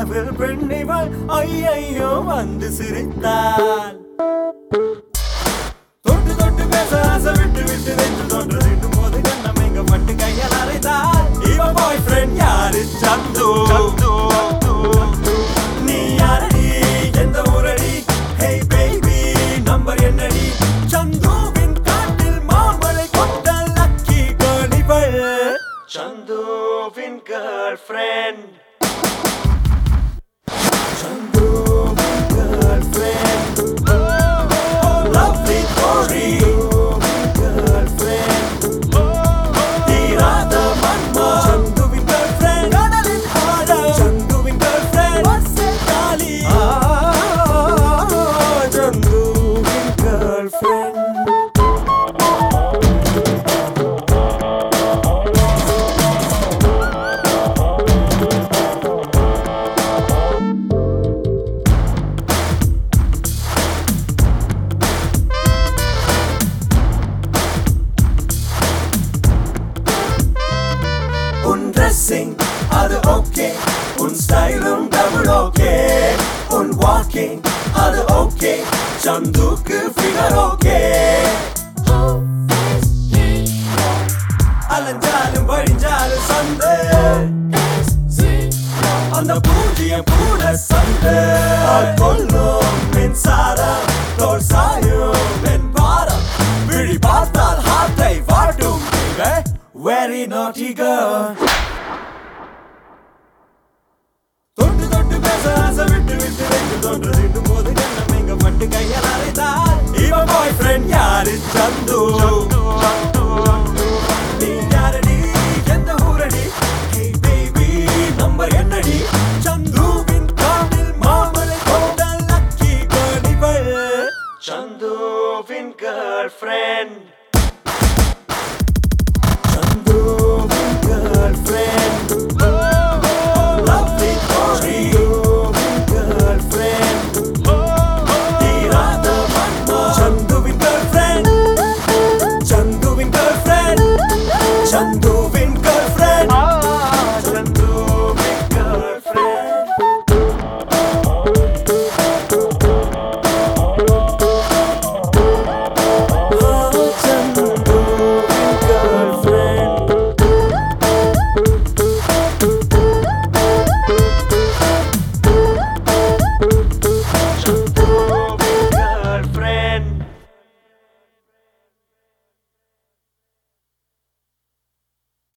கனவில் பெண்ணிவள் ஐயையோ வந்து சிரித்தாள் தொட்டு தொட்டு பேச ஆசை விட்டு விட்டு நெஞ்சு தொன்று திட்டும் போது கண்ணம் எங்க பட்டு கையால் அரைத்தாள் இவ பாய் ஃப்ரெண்ட் யாரு சந்து நீ யாரடி எந்த ஊரடி ஹே பேபி நம்பர் என்னடி சந்துவின் காட்டில் மாமலை கொண்ட லக்கி கோலிவள் சந்துவின் கேர்ள் ஃப்ரெண்ட் சந்துவின் girl friend lovely Tori girlfriend தீராத மன்மா சந்துவின் girlfriend கடலின் ஆழம் சந்துவின் girlfriend வசந்தாலி சந்துவின் girlfriend உன் ட்ரெஸ்ஸிங் அது ஓகே உன் ஸ்டைலும் டபுள் ஓகே உன் வாக்கிங் அது ஓகே சந்துக்கு ஃபிகர் ஓகே அலைஞ்சாலும் வழிஞ்சாலும் சந்து அந்த பூஜ்யம் கூட சந்து கொல்லும் மின்சாரம் தோல் சாயும் என் பாரம் விழி பார்த்தால் ஹார்ட்டை வாட்டும் வெரி naughty girl தொட்டு தொட்டு பேச ஆசை விட்டு விட்டு ரெண்டு தொன்று திட்டும் போது கண்ணம் எங்க பட்டு கையால் அரைத்தால் இவ பாய் ஃப்ரெண்ட் யாரு சந்து நீ யாரடி எந்த ஊரடி ஹே பேபி நம்பர் என்னடி சந்துவின் காட்டில் மாமலை கொண்ட லக்கி கோலிவள் சந்துவின் கேர்ள் ஃப்ரெண்ட்